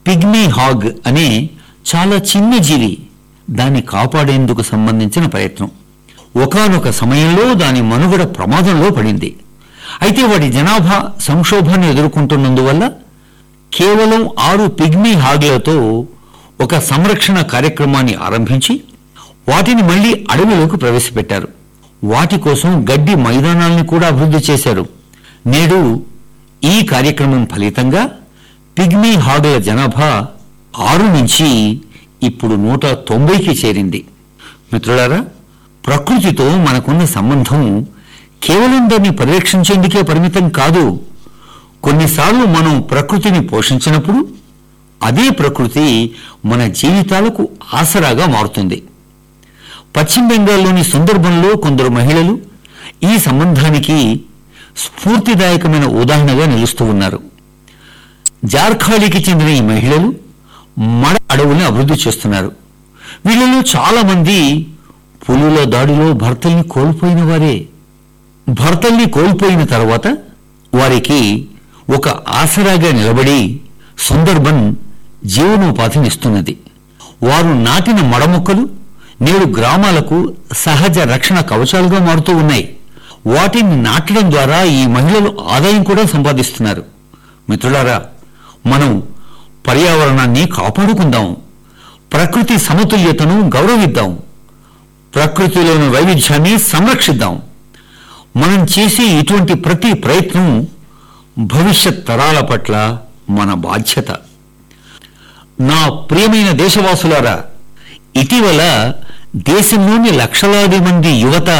pygmy hog అనే చాలా చిన్న జీవి దాన్ని కాపాడేందుకు సంబంధించిన ప్రయత్నం ఒకానొక సమయంలో దాని మనుగడ ప్రమాదంలో పడింది అయితే వాటి జనాభా సంక్షోభాన్ని ఎదుర్కొంటున్నందువల్ల కేవలం ఆరు పిగ్మీ హాగ్లతో ఒక సంరక్షణ కార్యక్రమాన్ని ఆరంభించి వాటిని మళ్లీ అడవిలోకి ప్రవేశపెట్టారు వాటి కోసం గడ్డి మైదానాల్ని కూడా అభివృద్ధి చేశారు నేడు ఈ కార్యక్రమం ఫలితంగా పిగ్మీ హాగుల జనాభా ఆరు నుంచి ఇప్పుడు నూట తొంభైకి చేరింది మిత్రులారా ప్రకృతితో మనకున్న సంబంధం కేవలం దాన్ని పరిరక్షించేందుకే పరిమితం కాదు కొన్నిసార్లు మనం ప్రకృతిని పోషించినప్పుడు అదే ప్రకృతి మన జీవితాలకు ఆసరాగా మారుతుంది పశ్చిమ బెంగాల్లోని సుందర్బన్లో కొందరు మహిళలు ఈ సంబంధానికి స్ఫూర్తిదాయకమైన ఉదాహరణగా నిలుస్తూ ఉన్నారు జార్ఖాళీకి చెందిన ఈ మహిళలు మడ అడవుల్ని అభివృద్ధి చేస్తున్నారు వీళ్ళలో చాలా మంది పులుల దాడిలో భర్తల్ని కోల్పోయిన వారే భర్తల్ని కోల్పోయిన తర్వాత వారికి ఒక ఆసరాగా నిలబడి సుందర్బన్ జీవనోపాధినిస్తున్నది వారు నాటిన మడమొక్కలు నేడు గ్రామాలకు సహజ రక్షణ కవచాలుగా మారుతూ ఉన్నాయి వాటిని నాటడం ద్వారా ఈ మహిళలు ఆదాయం కూడా సంపాదిస్తున్నారు మిత్రులారా మనం పర్యావరణాన్ని కాపాడుకుందాం ప్రకృతి సమతుల్యతను గౌరవిద్దాం ప్రకృతిలోని వైవిధ్యాన్ని సంరక్షిద్దాం మనం చేసే ఇటువంటి ప్రతి ప్రయత్నం భవిష్యత్ తరాల పట్ల మన బాధ్యత నా ప్రియమైన దేశవాసులారా ఇటీవల దేశంలోని లక్షలాది మంది యువత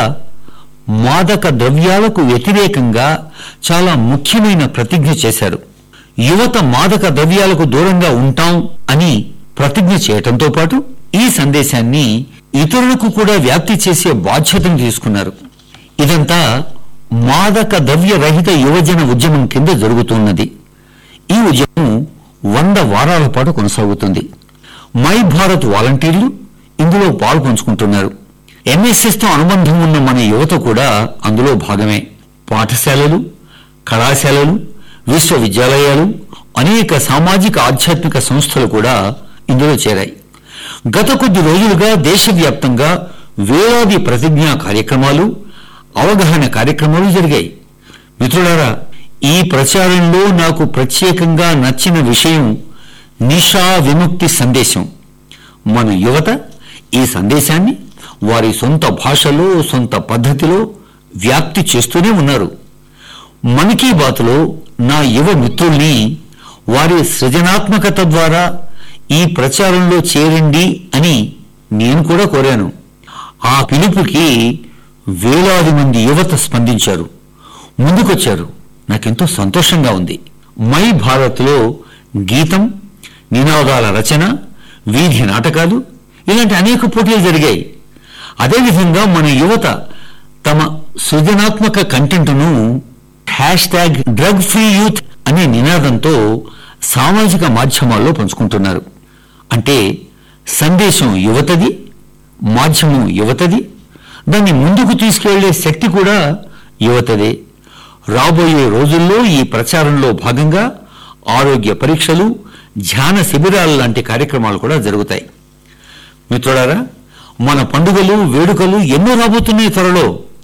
మాదక ద్రవ్యాలకు వ్యతిరేకంగా చాలా ముఖ్యమైన ప్రతిజ్ఞ చేశారు యువత మాదక ద్రవ్యాలకు దూరంగా ఉంటాం అని ప్రతిజ్ఞ చేయటంతో పాటు ఈ సందేశాన్ని ఇతరులకు కూడా వ్యాప్తి చేసే బాధ్యతను తీసుకున్నారు ఇదంతా మాదక ద్రవ్య రహిత యువజన ఉద్యమం కింద జరుగుతున్నది ఈ ఉద్యమం వంద వారాల పాటు కొనసాగుతుంది మై భారత్ వాలంటీర్లు ఇందులో పాలు పంచుకుంటున్నారు ఎన్ఎస్ఎస్ తో అనుబంధం ఉన్న మన యువత కూడా అందులో భాగమే పాఠశాలలు కళాశాలలు విశ్వవిద్యాలయాలు అనేక సామాజిక ఆధ్యాత్మిక సంస్థలు కూడా ఇందులో చేరాయి గత కొద్ది రోజులుగా దేశవ్యాప్తంగా వేలాది ప్రతిజ్ఞా కార్యక్రమాలు అవగాహన కార్యక్రమాలు జరిగాయి మిత్రులారా ఈ ప్రచారంలో నాకు ప్రత్యేకంగా నచ్చిన విషయం నిషా విముక్తి సందేశం మన యువత ఈ సందేశాన్ని వారి సొంత భాషలో సొంత పద్ధతిలో వ్యాప్తి చేస్తూనే ఉన్నారు మన్ కీ బాత్లో నా యువ మిత్రుల్ని వారి సృజనాత్మకత ద్వారా ఈ ప్రచారంలో చేరండి అని నేను కూడా కోరాను ఆ పిలుపుకి వేలాది మంది యువత స్పందించారు ముందుకొచ్చారు నాకెంతో సంతోషంగా ఉంది మై భారత్లో గీతం నినాదాల రచన వీధి నాటకాలు ఇలాంటి అనేక పోటీలు జరిగాయి అదేవిధంగా మన యువత తమ సృజనాత్మక కంటెంట్ను hash tag drug free youth అనే నినాదంతో సామాజిక మాధ్యమాల్లో పంచుకుంటున్నారు అంటే సందేశం యువతది మాధ్యమం యువతది దాన్ని ముందుకు తీసుకెళ్లే శక్తి కూడా యువతదే రాబోయే రోజుల్లో ఈ ప్రచారంలో భాగంగా ఆరోగ్య పరీక్షలు ధ్యాన శిబిరాలు లాంటి కార్యక్రమాలు కూడా జరుగుతాయి మిత్రులారా మన పండుగలు వేడుకలు ఎన్నో రాబోతున్నాయి త్వరలో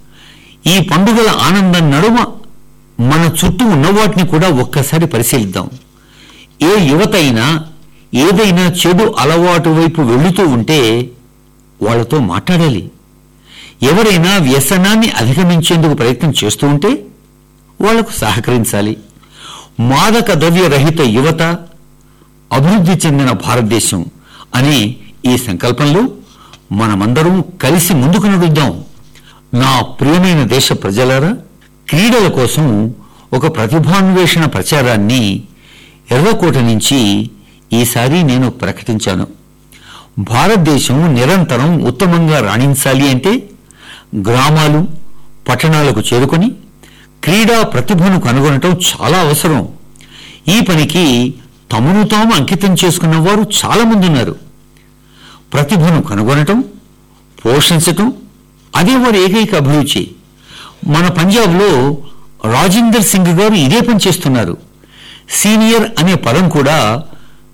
ఈ పండుగల ఆనందం నడుమ మన చుట్టూ ఉన్న వాటిని కూడా ఒక్కసారి పరిశీలిద్దాం ఏ యువత అయినా ఏదైనా చెడు అలవాటు వైపు వెళుతూ ఉంటే వాళ్ళతో మాట్లాడాలి ఎవరైనా వ్యసనాన్ని అధిగమించేందుకు ప్రయత్నం చేస్తూ ఉంటే వాళ్లకు సహకరించాలి మాదక ద్రవ్య రహిత యువత అభివృద్ధి చెందిన భారతదేశం అనే ఈ సంకల్పంలో మనమందరం కలిసి ముందుకు నడుద్దాం నా ప్రియమైన దేశ ప్రజలారా క్రీడల కోసం ఒక ప్రతిభాన్వేషణ ప్రచారాన్ని ఎర్రకోట నుంచి ఈసారి నేను ప్రకటించాను భారతదేశం నిరంతరం ఉత్తమంగా రాణించాలి అంటే గ్రామాలు పట్టణాలకు చేరుకొని క్రీడా ప్రతిభను కనుగొనటం చాలా అవసరం ఈ పనికి తమను తాము అంకితం చేసుకున్న వారు చాలా మంది ఉన్నారు ప్రతిభను కనుగొనటం పోషించటం అదే వారి ఏకైక అభిరుచి మన పంజాబ్లో రాజేందర్ సింగ్ గారు ఇదే పని చేస్తున్నారు సీనియర్ అనే పదం కూడా